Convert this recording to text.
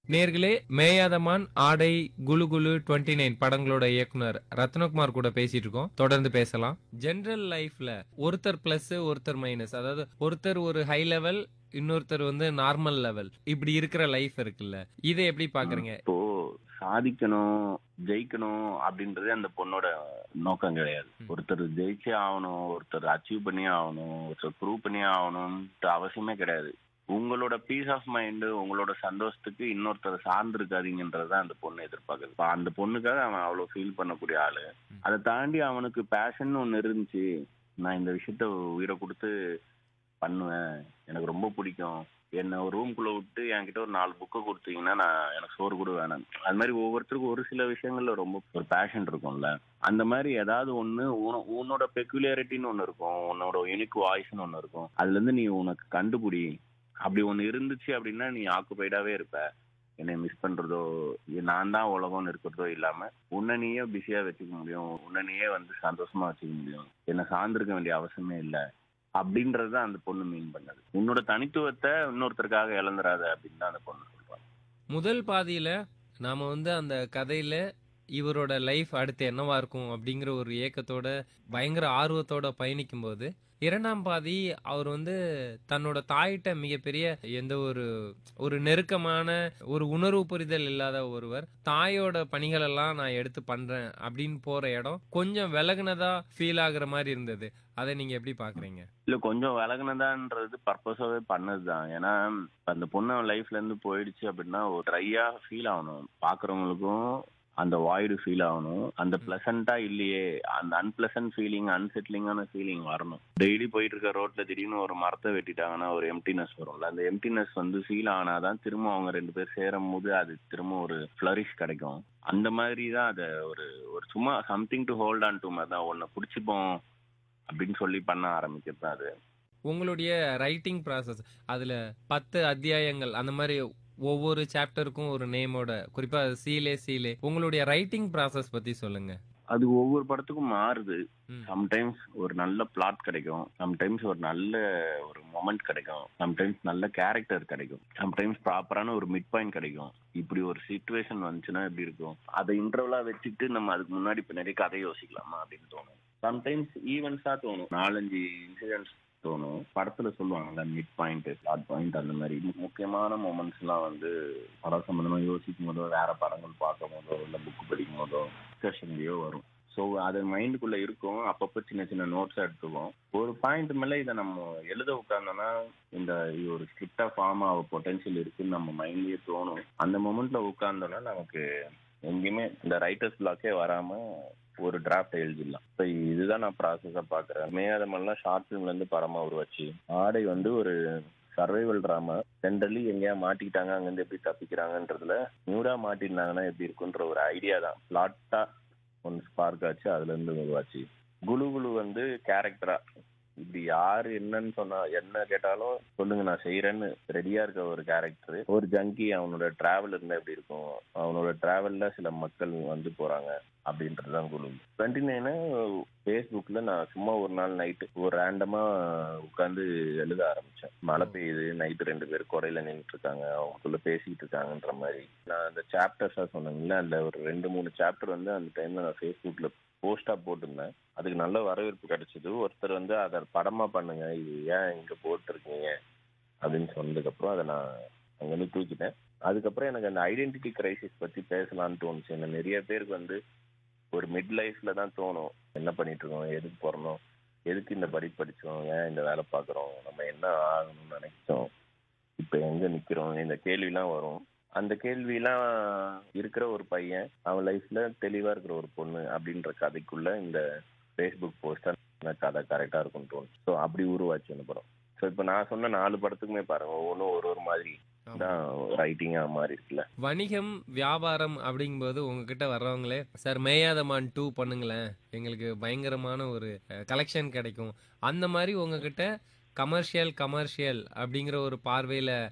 நேர்களே மேயாதமான் ஆடை Kullu Kullu twenty nine படங்களோட இயக்குனர் ரத்னகுமார் கூட பேசிட்டு இருக்கோம் தொடர்ந்து பேசலாம் ஜெனரல் லைஃப்ல ஒருத்தர் பிளஸ் ஒருத்தர் மைனஸ் அதாவது ஒருத்தர் ஒரு ஹை லெவல் இன்னொருத்தர் வந்து நார்மல் லெவல் இப்படி இருக்கிற லைஃப் இருக்குல்ல இதை எப்படி பாக்குறீங்க இப்போ சாதிக்கணும் ஜெயிக்கணும் அப்படின்றதே அந்த பொண்ணோட நோக்கம் கிடையாது ம். ஒருத்தர் ஜெயிச்சே ஆகணும் ஒருத்தர் அச்சீவ் பண்ணியே ஆகணும் ஒருத்தர் ப்ரூவ் பண்ணியே ஆகணும்ன்ற அவசியமே கிடையாது உங்களோட பீஸ் ஆஃப் மைண்டு உங்களோட சந்தோஷத்துக்கு இன்னொருத்தர் சார்ந்து இருக்காதீங்கன்றதான் அந்த பொண்ணு எதிர்பார்க்குது இப்ப அந்த பொண்ணுக்காக அவன் அவ்வளவு ஃபீல் பண்ணக்கூடிய ஆளு ம். அதை தாண்டி அவனுக்கு பேஷன் ஒன்று இருந்துச்சு நான் இந்த விஷயத்த உயிரை கொடுத்து பண்ணுவேன் எனக்கு ரொம்ப பிடிக்கும் என்ன ஒரு ரூம்குள்ள விட்டு என்கிட்ட ஒரு நாலு புக்கை கொடுத்தீங்கன்னா நான் எனக்கு சோறு கூட வேணாம் அது மாதிரி ஒவ்வொருத்தருக்கும் ஒரு சில விஷயங்கள்ல ரொம்ப ஒரு பேஷன் இருக்கும்ல அந்த மாதிரி ஏதாவது ஒன்று உன்னோட பெக்குலியாரிட்டின்னு ஒன்று இருக்கும் உன்னோட யூனிக் வாய்ஸ்னு ஒன்று இருக்கும் அதுல இருந்து நீ உனக்கு கண்டுபிடி அப்படி ஒன்று இருந்துச்சு அப்படின்னா நீ ஆக்குபைடாவே இருப்ப என்னை மிஸ் பண்றதோ நான் தான் உலகம்னு இருக்கிறதோ இல்லாம உன்னை நீயே பிஸியா வச்சுக்க முடியும் உன்னை நீயே வந்து சந்தோஷமா வச்சுக்க முடியும் என்னை சார்ந்திருக்க வேண்டிய அவசியமே இல்லை அப்படின்றத அந்த பொண்ணு மீன் பண்ணது உன்னோட தனித்துவத்தை இன்னொருத்தருக்காக இழந்துராத அப்படின்னு தான் அந்த பொண்ணு சொல்றாங்க முதல் பாதியில நாம வந்து அந்த கதையில இவரோட லைஃப் அடுத்து என்னவா இருக்கும் அப்படிங்கிற ஒரு ஏக்கத்தோட பயங்கர ஆர்வத்தோட பயணிக்கும் போது இரண்டாம் பாதி அவர் வந்து தன்னோட தாயிட்ட மிகப்பெரிய எந்த ஒரு ஒரு நெருக்கமான ஒரு உணர்வு புரிதல் இல்லாத ஒருவர் தாயோட பணிகள் எல்லாம் நான் எடுத்து பண்றேன் அப்படின்னு போற இடம் கொஞ்சம் விலகுனதா ஃபீல் ஆகுற மாதிரி இருந்தது அதை நீங்க எப்படி பாக்குறீங்க இல்ல கொஞ்சம் விலகுனதான்றது பர்பஸாவே பண்ணதுதான் ஏன்னா இப்ப அந்த பொண்ணு லைஃப்ல இருந்து போயிடுச்சு அப்படின்னா ஒரு ட்ரையா ஃபீல் ஆகணும் பாக்குறவங்களுக்கும் அந்த வாய்டு ஃபீல் ஆகணும் அந்த பிளசண்டா இல்லையே அந்த அன்பிளசன்ட் ஃபீலிங் அன்செட்லிங்கான ஃபீலிங் வரணும் டெய்லி போயிட்டு இருக்க ரோட்ல திடீர்னு ஒரு மரத்தை வெட்டிட்டாங்கன்னா ஒரு எம்டினஸ் வரும்ல அந்த எம்டினஸ் வந்து ஃபீல் ஆனாதான் திரும்ப அவங்க ரெண்டு பேர் சேரும் போது அது திரும்ப ஒரு ஃபிளரிஷ் கிடைக்கும் அந்த மாதிரி தான் அதை ஒரு ஒரு சும்மா something to hold on to மாதிரி தான் ஒன்னு பிடிச்சிப்போம் அப்படின்னு சொல்லி பண்ண ஆரம்பிக்கிறது தான் அது உங்களுடைய ரைட்டிங் ப்ராசஸ் அதுல பத்து அத்தியாயங்கள் அந்த மாதிரி ஒவ்வொரு சாப்டருக்கும் ஒரு நேமோட குறிப்பா சீலே சீலே உங்களுடைய ரைட்டிங் ப்ராசஸ் பத்தி சொல்லுங்க அது ஒவ்வொரு படத்துக்கும் மாறுது ம். சம்டைம்ஸ் ஒரு நல்ல பிளாட் கிடைக்கும் சம்டைம்ஸ் ஒரு நல்ல ஒரு மொமெண்ட் கிடைக்கும் சம்டைம்ஸ் நல்ல கேரக்டர் கிடைக்கும் சம்டைம்ஸ் ப்ராப்பரான ஒரு மிட் பாயிண்ட் கிடைக்கும் இப்படி ஒரு சுச்சுவேஷன் வந்துச்சுன்னா எப்படி இருக்கும் அதை இன்டர்வலா வச்சுட்டு நம்ம அதுக்கு முன்னாடி பின்னாடி கதை யோசிக்கலாமா அப்படின்னு தோணும் சம்டைம்ஸ் ஈவெண்ட்ஸா தோணும் நாலஞ்சு இன்சிடென்ட்ஸ் தோணும் படத்துல சொல்லுவாங்கல்ல மிட் பாயிண்ட் பிளாட் பாயிண்ட் அந்த மாதிரி முக்கியமான மூமெண்ட்ஸ் எல்லாம் வந்து படம் சம்பந்தமா யோசிக்கும் போதோ வேற படங்கள் பார்க்கும் போதோ இல்ல புக் படிக்கும் போதோ டிஸ்கஷன்லயோ வரும் ஸோ அது மைண்டுக்குள்ள இருக்கும் அப்பப்போ சின்ன சின்ன நோட்ஸ் எடுத்துக்குவோம் ஒரு பாயிண்ட் மேல இதை நம்ம எழுத உட்கார்ந்தோம்னா இந்த இது ஒரு ஸ்கிரிப்டா ஃபார்ம் ஆக பொட்டன்ஷியல் இருக்குன்னு நம்ம மைண்ட்லயே தோணும் அந்த மொமெண்ட்ல உட்கார்ந்தோம்னா நமக்கு எங்கேயுமே இந்த ரைட்டர்ஸ் பிளாக்கே வராம ஒரு டிராஃப்ட் எழுதிடலாம் இப்போ இதுதான் நான் ப்ராசஸா பாக்குறேன் மேயாதமெல்லாம் ஷார்ட் ஃபிலிம்ல இருந்து படமா உருவாச்சு ஆடை வந்து ஒரு சர்வைவல் ட்ராமா ஜென்ரலி எங்கேயா மாட்டிக்கிட்டாங்க அங்கேருந்து எப்படி தப்பிக்கிறாங்கன்றதுல நியூடா மாட்டிருந்தாங்கன்னா எப்படி இருக்குன்ற ஒரு ஐடியா தான் பிளாட்டா ஒன்று ஸ்பார்க் ஆச்சு அதுல இருந்து உருவாச்சு குலு குலு வந்து கேரக்டரா இப்படி யாரு என்னன்னு சொன்னா என்ன கேட்டாலும் சொல்லுங்க நான் செய்யறேன்னு ரெடியா இருக்க ஒரு கேரக்டர் ஒரு ஜங்கி அவனோட டிராவல் இருந்தா எப்படி இருக்கும் அவனோட டிராவல்ல சில மக்கள் வந்து போறாங்க அப்படின்றதுதான் குழு டுவெண்ட்டி நைனு ஃபேஸ்புக்ல நான் சும்மா ஒரு நாள் நைட்டு ஒரு ரேண்டமா உட்காந்து எழுத ஆரம்பிச்சேன் மழை பெய்யுது நைட்டு ரெண்டு பேர் குறையில நின்றுட்டு இருக்காங்க அவங்களுக்குள்ள பேசிட்டு இருக்காங்கன்ற மாதிரி நான் அந்த சாப்டர்ஸா சொன்னேன்ல அந்த ஒரு ரெண்டு மூணு சாப்டர் வந்து அந்த டைம்ல நான் ஃபேஸ்புக்ல போஸ்டா போட்டிருந்தேன் அதுக்கு நல்ல வரவேற்பு கிடைச்சது ஒருத்தர் வந்து அதை படமா பண்ணுங்க இது ஏன் இங்க போட்டிருக்கீங்க அப்படின்னு சொன்னதுக்கு அப்புறம் அதை நான் அங்கிருந்து தூக்கிட்டேன் அதுக்கப்புறம் எனக்கு அந்த ஐடென்டிட்டி கிரைசிஸ் பத்தி பேசலாம்னு தோணுச்சு என்ன நிறைய பேருக்கு வந்து ஒரு மிட் லைஃப்ல தான் தோணும் என்ன பண்ணிட்டு இருக்கோம் எதுக்கு பிறந்தோம் எதுக்கு இந்த படி படிச்சோம் ஏன் இந்த வேலை பார்க்குறோம் நம்ம என்ன ஆகணும்னு நினைச்சோம் இப்போ எங்க நிக்கிறோம் இந்த கேள்விலாம் வரும் அந்த கேள்விலாம் இருக்கிற ஒரு பையன் அவன் லைஃப்ல தெளிவா இருக்கிற ஒரு பொண்ணு அப்படின்ற கதைக்குள்ள இந்த ஃபேஸ்புக் போஸ்டர் கதை கரெக்டா இருக்கும்னு தோணும் ஸோ அப்படி உருவாச்சு அந்த படம் ஸோ இப்போ நான் சொன்ன நாலு படத்துக்குமே பாருங்க ஒவ்வொன்றும் ஒரு ஒரு மாதிரி தான் ரைட்டிங்கா மாறி இருக்குல்ல வணிகம் வியாபாரம் அப்படிங்கும்போது உங்ககிட்ட வர்றவங்களே சார் மேயாதமான் டூ பண்ணுங்களேன் எங்களுக்கு பயங்கரமான ஒரு கலெக்ஷன் கிடைக்கும் அந்த மாதிரி உங்ககிட்ட கமர்ஷியல் கமர்ஷியல் அப்படிங்கிற ஒரு பார்வையில